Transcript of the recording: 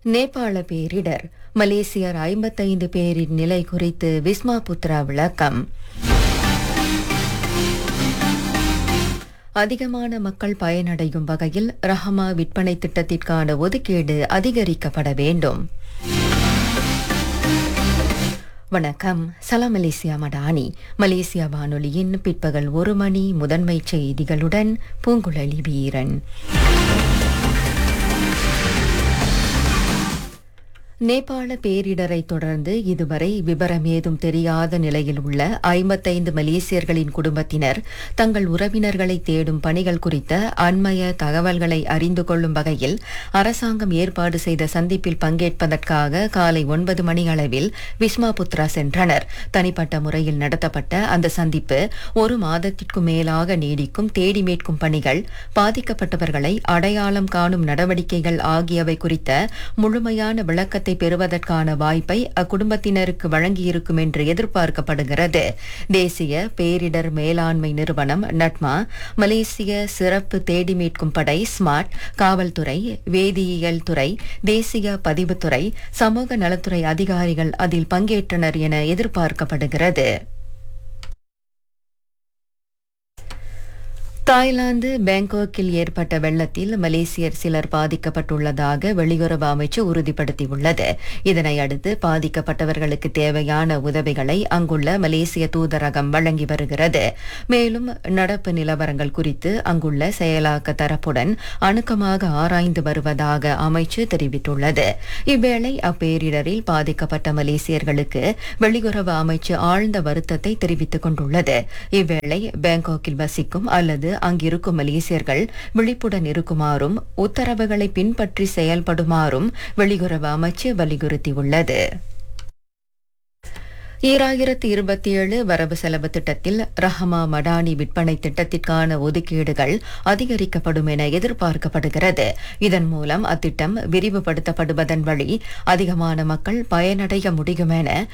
நேபாள பேரிடர் மலேசியர் ஐம்பத்தைந்து பேரின் நிலை குறித்து விஸ்மா புத்ரா விளக்கம் அதிகமான மக்கள் பயனடையும் வகையில் ரஹமா விற்பனை திட்டத்திற்கான ஒதுக்கீடு அதிகரிக்கப்பட வேண்டும் வணக்கம் சலாம் மலேசியா மடானி மலேசியா வானொலியின் பிற்பகல் ஒரு மணி முதன்மை செய்திகளுடன் பூங்குழலி வீரன் நேபாள பேரிடரை தொடர்ந்து இதுவரை விபரம் ஏதும் தெரியாத நிலையில் உள்ள ஐம்பத்தைந்து மலேசியர்களின் குடும்பத்தினர் தங்கள் உறவினர்களை தேடும் பணிகள் குறித்த அண்மைய தகவல்களை அறிந்து கொள்ளும் வகையில் அரசாங்கம் ஏற்பாடு செய்த சந்திப்பில் பங்கேற்பதற்காக காலை ஒன்பது மணி அளவில் விஸ்மா புத்ரா சென்றனர் தனிப்பட்ட முறையில் நடத்தப்பட்ட அந்த சந்திப்பு ஒரு மாதத்திற்கு மேலாக நீடிக்கும் தேடி மீட்கும் பணிகள் பாதிக்கப்பட்டவர்களை அடையாளம் காணும் நடவடிக்கைகள் ஆகியவை குறித்த முழுமையான விளக்கத்தை பெறுவதற்கான வாய்ப்பை அக்குடும்பத்தினருக்கு வழங்கியிருக்கும் என்று எதிர்பார்க்கப்படுகிறது தேசிய பேரிடர் மேலாண்மை நிறுவனம் நட்மா மலேசிய சிறப்பு தேடி மீட்கும் படை ஸ்மார்ட் காவல்துறை வேதியியல் துறை தேசிய பதிவுத்துறை சமூக நலத்துறை அதிகாரிகள் அதில் பங்கேற்றனர் என எதிர்பார்க்கப்படுகிறது தாய்லாந்து பேங்காக்கில் ஏற்பட்ட வெள்ளத்தில் மலேசியர் சிலர் பாதிக்கப்பட்டுள்ளதாக வெளியுறவு அமைச்சு உறுதிப்படுத்தியுள்ளது இதனை அடுத்து பாதிக்கப்பட்டவர்களுக்கு தேவையான உதவிகளை அங்குள்ள மலேசிய தூதரகம் வழங்கி வருகிறது மேலும் நடப்பு நிலவரங்கள் குறித்து அங்குள்ள செயலாக்க தரப்புடன் அணுக்கமாக ஆராய்ந்து வருவதாக அமைச்சு தெரிவித்துள்ளது இவ்வேளை அப்பேரிடரில் பாதிக்கப்பட்ட மலேசியர்களுக்கு வெளியுறவு அமைச்சு ஆழ்ந்த வருத்தத்தை தெரிவித்துக் கொண்டுள்ளது இவ்வேளை பேங்காக்கில் வசிக்கும் அல்லது அங்கிருக்கும் மலேசியர்கள் விழிப்புடன் இருக்குமாறும் உத்தரவுகளை பின்பற்றி செயல்படுமாறும் வெளியுறவு அமைச்சு வலியுறுத்தியுள்ளது ஈராயிரத்தி இருபத்தி ஏழு வரவு செலவு திட்டத்தில் ரஹமா மடானி விற்பனை திட்டத்திற்கான ஒதுக்கீடுகள் அதிகரிக்கப்படும் என எதிர்பார்க்கப்படுகிறது இதன் மூலம் அத்திட்டம் விரிவுபடுத்தப்படுவதன் வழி அதிகமான மக்கள் பயனடைய முடியும் என